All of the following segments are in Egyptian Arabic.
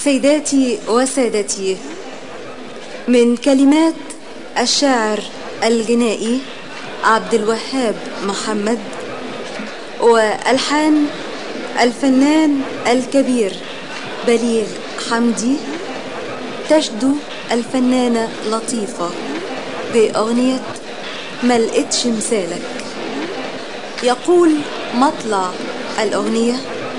سيداتي وسادتي من كلمات الشاعر الجنائي عبد الوهاب محمد والحان الفنان الكبير بليغ حمدي تشدو الفنانة لطيفة بأغنية ملقتش مثالك يقول مطلع الأغنية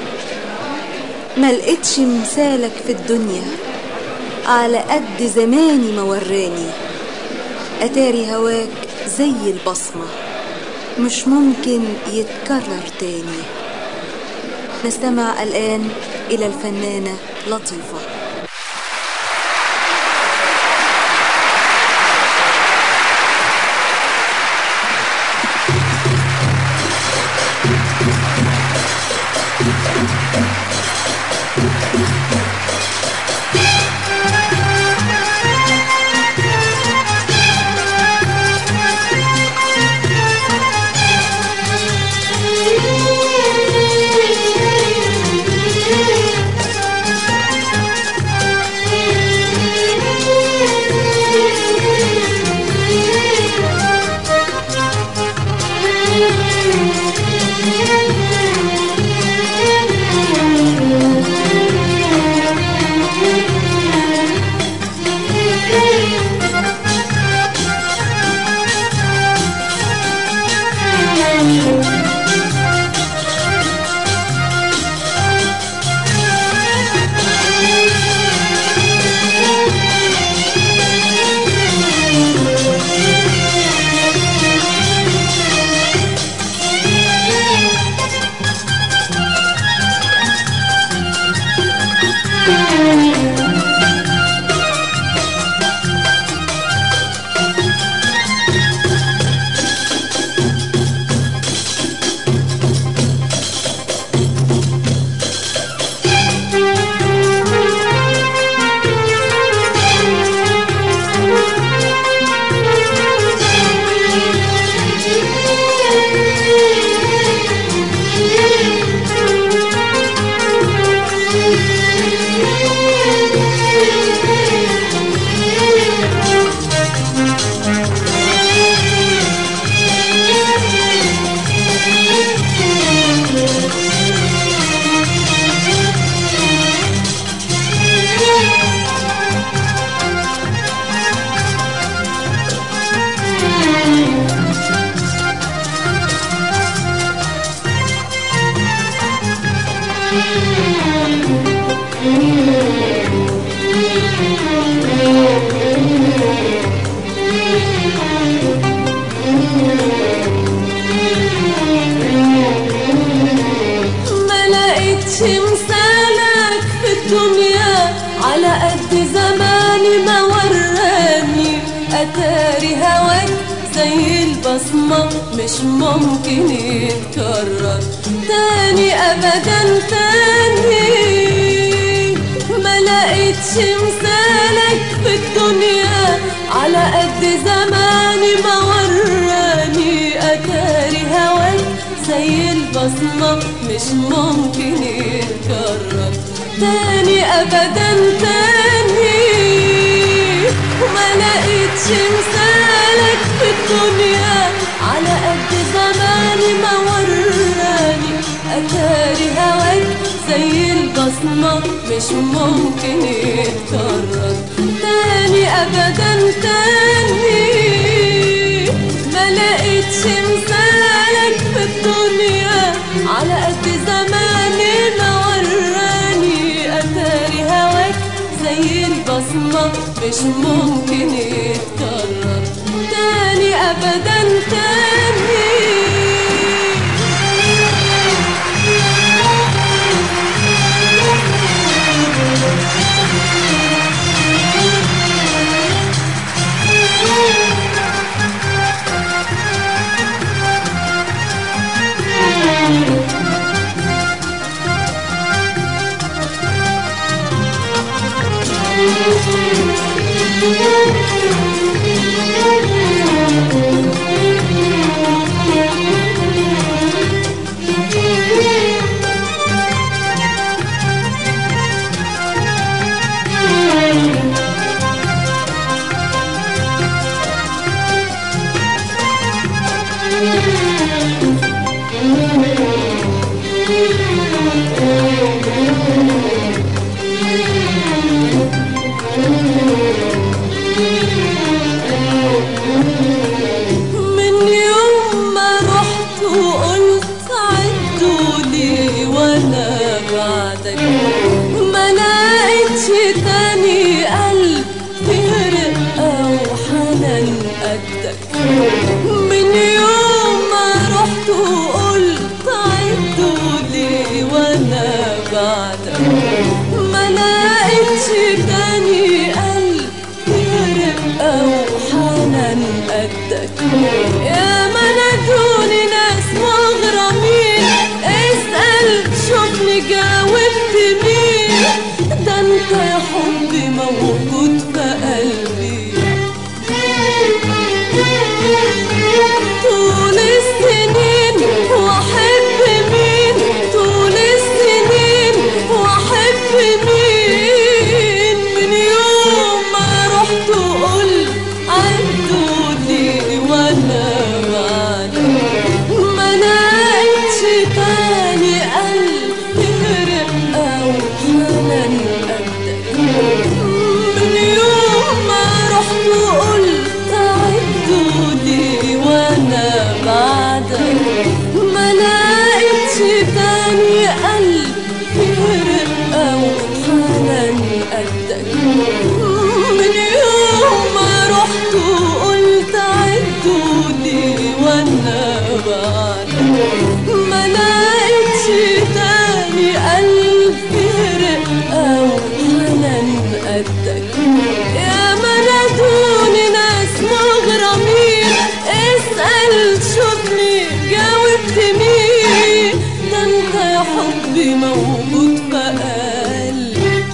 ملقتش مثالك في الدنيا على قد زماني ما وراني أتاري هواك زي البصمة مش ممكن يتكرر تاني نستمع الآن إلى الفنانة لطيفة ما لقيتش مثالك في الدنيا على قد زماني ما وراني اتاري هواك زي البصمة مش ممكن يتكرر تاني ابدا تاني ما لقيتش مثالك في الدنيا على قد زماني ما وراني اتاري هواك زي البصمة مش ممكن يتكرر تاني أبدا تاني وما لقيتش مثالك في الدنيا على قد زماني ما وراني أتاري هواك زي البصمة مش ممكن يتكرر تاني أبدا تاني ما لقيتش مثالك في الدنيا على قد زماني ما وراني أتاري هواك زي البصمة مش ممكن يتكرر تاني أبدا تاني من يوم ما رحت وقلت عدولي وانا بعدك ما لقيتش تاني قلب فيه رقة وحنان قدك من يوم ما رحت وقلت عدولي وانا بعدك ما لقيتش تاني قلب فيه رقة وحنان قدك يا ما نادوني ناس مغرمين اسأل شوفني جاوبت مين ده انت يا حبي موجود في قلبي طول السنين واحب مين طول السنين واحب مين من يوم ما رحت وقلت عدولي وانا بعدك ما لقيتش تاني قلب رقة وحنان قدك من يوم ما رحت وقلت عدولي وانا بعدك ما لقيتش تاني قلب رقة وحنان قدك من يوم ما رحت وقلت عدولي وانا بعدك ما لقيتش تاني قلب رقة وحنان قدك يا ما نادوني ناس مغرمين اسأل شوفني جاوبت مين ده انت يا حبي موجود في قلبي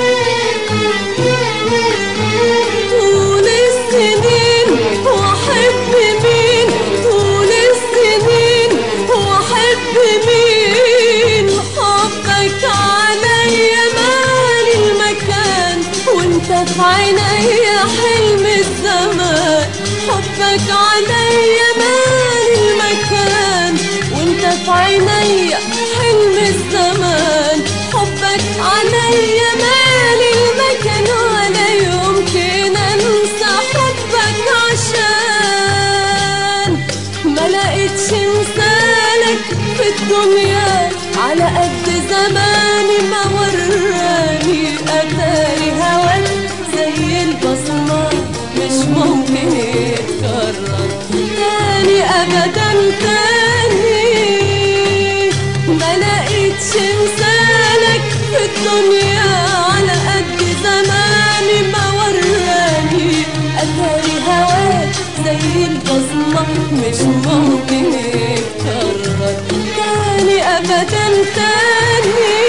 طول السنين واحب مين طول السنين واحب مين حبك عليا مال المكان وانت في عينيا حلم الزمان حبك عليا مال المكان وانت في عينيا حلم الزمان حبك عليا مال المكان ولا يمكن انسى حبك عشان ما لقيتش مثالك في الدنيا على قد زماني ما وراني اتاري هواك زي البصمة مش ممكن يتكرر تاني ابدا تاني ما لقيتش مثالك في الدنيا على قد زماني ما وراني اتاري هواك زي البصمة مش ممكن يتكرر تاني ابدا تاني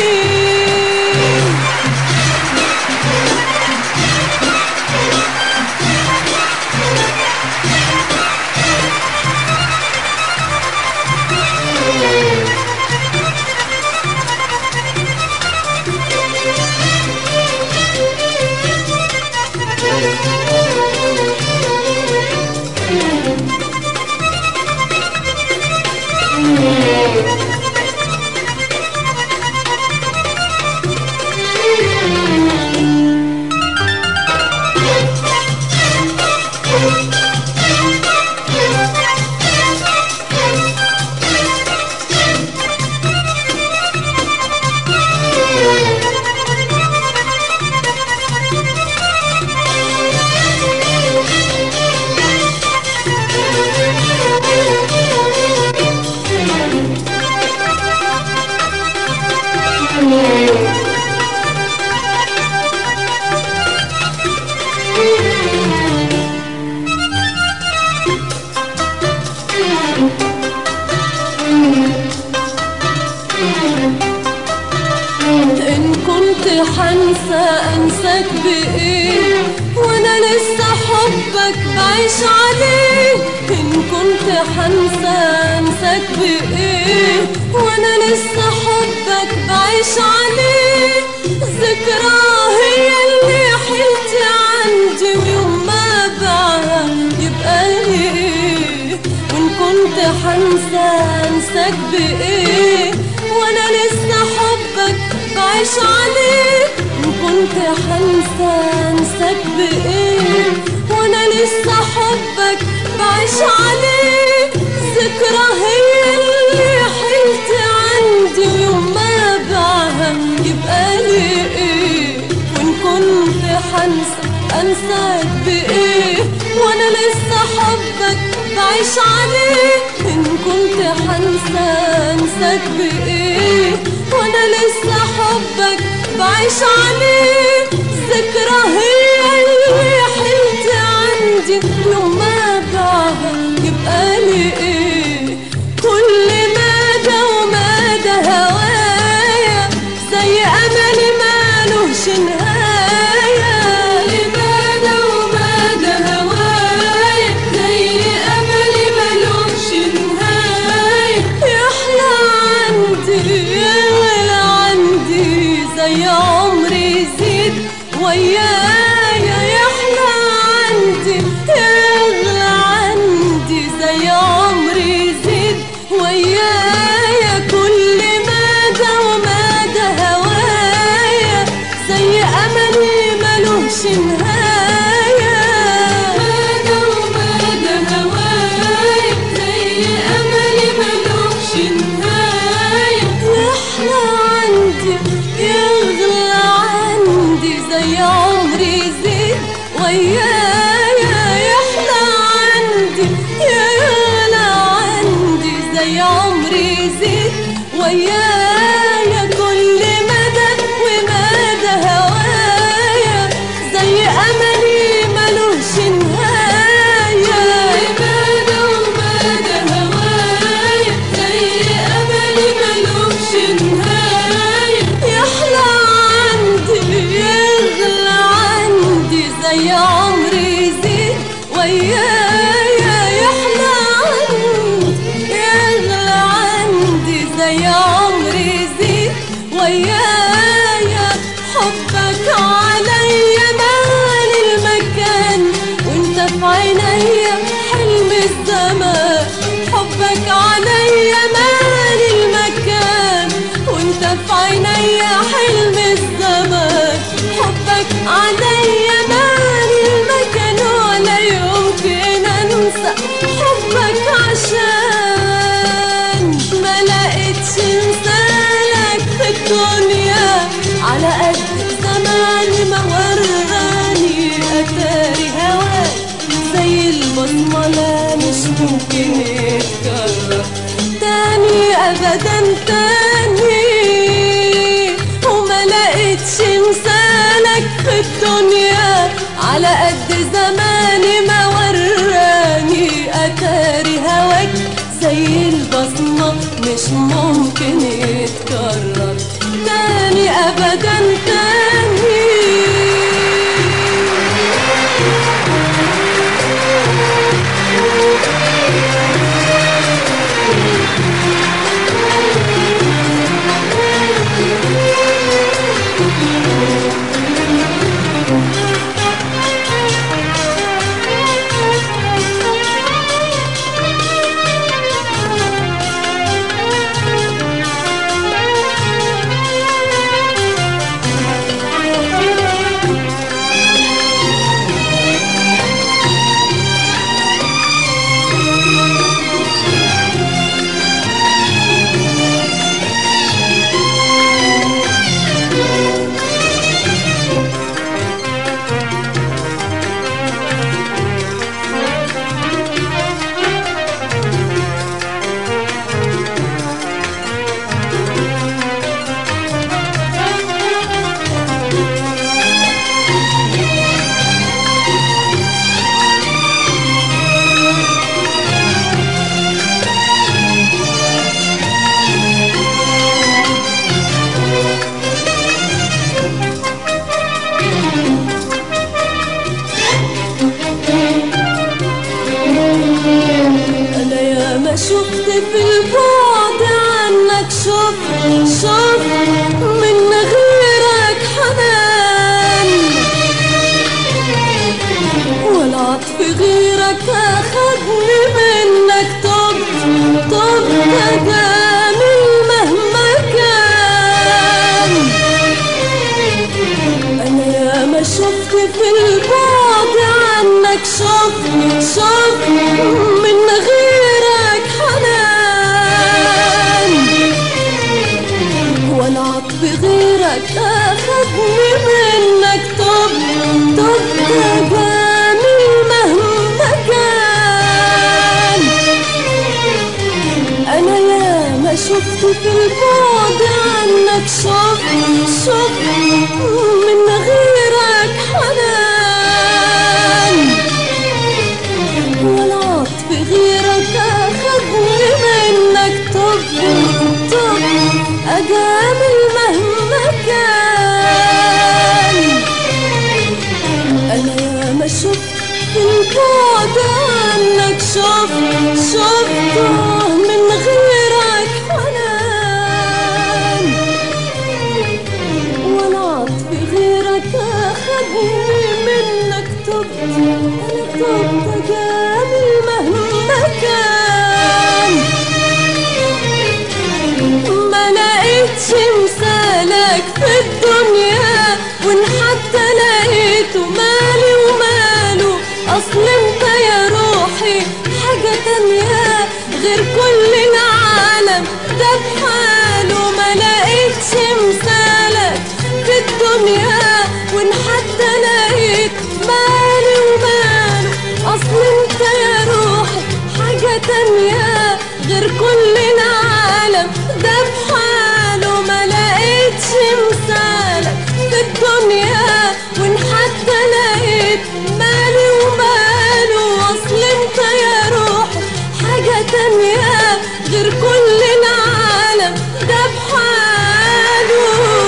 إن كنت حنسى أنساك بإيه وأنا لسه حبك بعيش عليه إن كنت حنسى أنساك بإيه وأنا لسه حبك بعيش عليه ذكرى هي اللي حلت عندي ويوم ما بعها يبقى لي إيه وإن كنت حنسى أنساك بإيه وأنا لسه حبك بعيش عليه إن كنت حنسى أنساك بإيه وأنا لسه حبك بعيش عليه ذكرى هي اللي حلت عندي ويوم ما بعها يبقى لي إيه وإن كنت حنسى أنساك بإيه وأنا لسه حبك بعيش عليه إن كنت حنسى أنساك بإيه وأنا لسه حبك بعيش عليه ذكرى هي اللي حلت عندي يوم ما بعها يبقى لي إيه كل مدى ومدى هوايا زي أملي مالوش نهاية لماذا وماذا هواي زي أملي ملوش نهاية يحلى عندي يغلى عندي زي عمري يزيد ويايا يحلى عندي يغلى عندي زي عمري يزيد ويايا كل مدى ومدى هوايا زي أملي ملوش نهاية ماذا وماذا هواي زي أملي ملوش نهاية يحلى عندي يغلى عندي زي عمري يزيد ويايا يحلى عندي يغلى عندي زي عمري يزيد ويايا كل مدى ومدى هوايا زي أملي ملوش نهاية لماذا وماذا هواي زي أملي ملوش نهاية يحلى عندي يغلى عندي زي عمري يزيد ويايا يحلى عندي يغلى عندي زي عمري يزيد ويايا حبك عليا مال المكان وانت في عينيا حلم الزمان حبك عليا مال المكان وانت في عينيا حلم الزمان حبك عليا مال المكان ولا يمكن انسى حبك عشان ما لقيتش مثالك في الدنيا على قد زمان ما وراني اتاري هواك زي البصمة لا مش ممكن يتكرر تاني ابدا تاني وما لقيتش مثالك في الدنيا على قد زماني ما وراني اتاري هواك زي البصمة مش ممكن يتكرر تاني ابدا تاني شفت في البعد عنك شفت شفت من غيرك حنان والعطف غيرك أخدني منك طب طب جميل مهما كان شفت في البعد عنك شوف شوف من غيرك حنان والعطف غيرك أخذني منك طب طب أجامل مهما كان أنا يا ما شفت البعد عنك شوف شفت من غيرك حنان والعطف غيرك أخذني منك تبت أنا تبت جامل مهما كان ما لقيتش مثالك في الدنيا وان حتى لقيته مالي وماله اصل انت يا روحي حاجة تانية غير كل العالم ده بحاله ما لقيتش مثالك في الدنيا وان حتى لقيت مالي وماله اصل انت يا روحي حاجة تانية غير كل العالم ده بحاله ما لقيتش مثالك في الدنيا وان حتى لقيت مالي وماله اصل انت يا روحي حاجة تانية غير كل العالم ده بحاله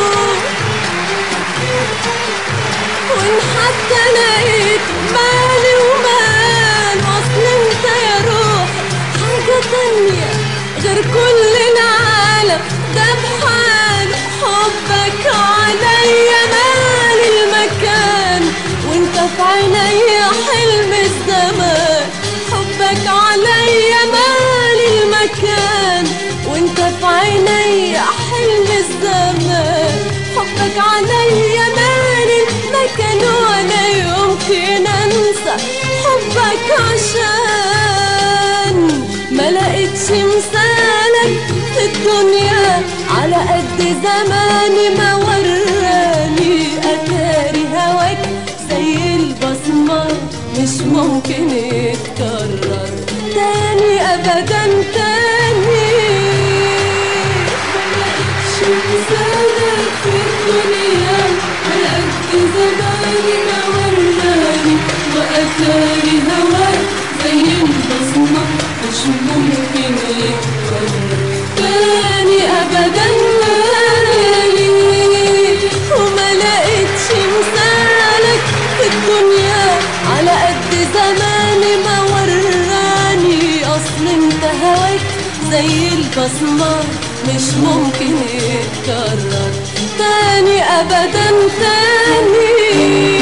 وان حتى لقيت مالي ومال اصل انت يا روح حاجة تانية غير كل العالم ده بحاله حبك عليا مال المكان وانت في عينيا حلم الزمان حبك عليا مال المكان وانت في عينيا حلم الزمان حبك عليا مال المكان ولا يمكن انسى حبك عشان ما لقيتش مثالك في الدنيا على قد زماني ما وراني اتاري هواك زي البصمة مش ممكن يتكرر تاني ابدا تاني مثالك في الدنيا على قد زماني ما وراني وأتاري هواك زي البصمة مش ممكن يتكرر تاني ابدا تاني وما لقيتش مثالك في الدنيا على قد زماني ما وراني اصل انت هواك زي البصمة مش ممكن يتكرر تاني ابدا تاني